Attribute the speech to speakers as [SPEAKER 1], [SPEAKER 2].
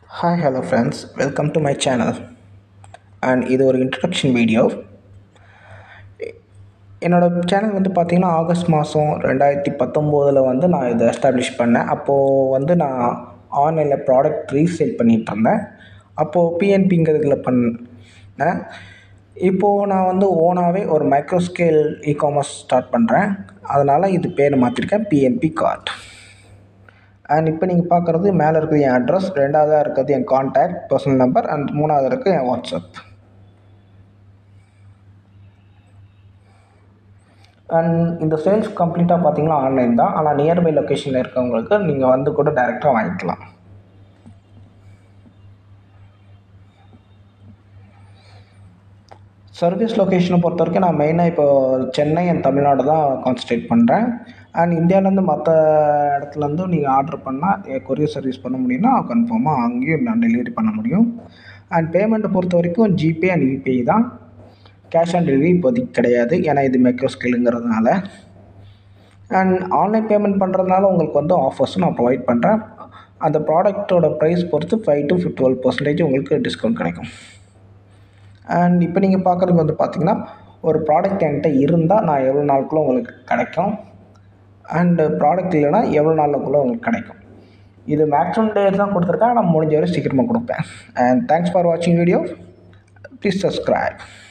[SPEAKER 1] hi hello friends welcome to my channel and இது ஒரு introduction video என்னோடய channel வந்து பார்த்திங்கன்னா ஆகஸ்ட் மாதம் ரெண்டாயிரத்தி பத்தொம்போதில் வந்து நான் இதை எஸ்டாப்ளிஷ் பண்ணேன் அப்போது வந்து நான் ஆன்லைனில் ப்ராடக்ட் ரீசேல் பண்ணிகிட்டு இருந்தேன் அப்போது பிஎன்பிங்கிறதுல பண்ணேன் இப்போது நான் வந்து ஓனாகவே ஒரு micro scale e commerce start பண்ணுறேன் அதனால் இது பேர் மாற்றிருக்கேன் பிஎன்பி கார்ட் அண்ட் இப்போ நீங்கள் பார்க்குறது மேலே இருக்குது என் அட்ரஸ் ரெண்டாவதாக இருக்கிறது என் கான்டாக்ட் பர்சனல் நம்பர் அண்ட் மூணாவது இருக்குது என் வாட்ஸ்அப் அண்ட் இந்த சேல்ஸ் கம்ப்ளீட்டாக பார்த்தீங்கன்னா ஆன்லைன் தான் ஆனால் நியர்பை லொக்கேஷனில் இருக்கவங்களுக்கு நீங்கள் வந்து கூட டைரெக்டாக வாங்கிக்கலாம் சர்வீஸ் லொக்கேஷனை பொறுத்த வரைக்கும் நான் மெயினாக இப்போ சென்னை அண்ட் தமிழ்நாடு தான் கான்சன்ட்ரேட் பண்ணுறேன் அண்ட் இந்தியாவிலேருந்து மற்ற இடத்துலேருந்தும் நீங்கள் ஆர்டர் பண்ணால் கொரியர் சர்வீஸ் பண்ண முடியும்னா கன்ஃபார்மாக அங்கேயும் நான் டெலிவரி பண்ண முடியும் அண்ட் பேமெண்ட்டை பொறுத்த வரைக்கும் ஜிபே அண்ட் யூபிஐ தான் கேஷ் ஆன் டெலிவரி இப்போதைக்கு கிடையாது ஏன்னா இது மைக்ரோ ஸ்கேலுங்கிறதுனால அண்ட் ஆன்லைன் பேமெண்ட் பண்ணுறதுனால உங்களுக்கு வந்து ஆஃபர்ஸும் நான் ப்ரொவைட் பண்ணுறேன் அந்த ப்ராடக்ட்டோட ப்ரைஸ் பொறுத்து ஃபைவ் டு டுவெல் பர்சன்டேஜ் உங்களுக்கு டிஸ்கவுண்ட் கிடைக்கும் அண்ட் இப்போ நீங்கள் பார்க்குறது வந்து பார்த்திங்கன்னா ஒரு ப்ராடக்ட் என்கிட்ட இருந்தால் நான் எவ்வளோ நாளுக்குள்ளே உங்களுக்கு கிடைக்கும் அண்டு ப்ராடக்ட் இல்லைனா எவ்வளோ நாளுக்குள்ளே உங்களுக்கு கிடைக்கும் இது மேக்ஸிமம் டேஸ் தான் கொடுத்துருக்கேன் நான் முடிஞ்ச வரை சீக்கிரமாக கொடுப்பேன் அண்ட் தேங்க்ஸ் ஃபார் வாட்சிங் வீடியோ ப்ளீஸ் சப்ஸ்கிரைப்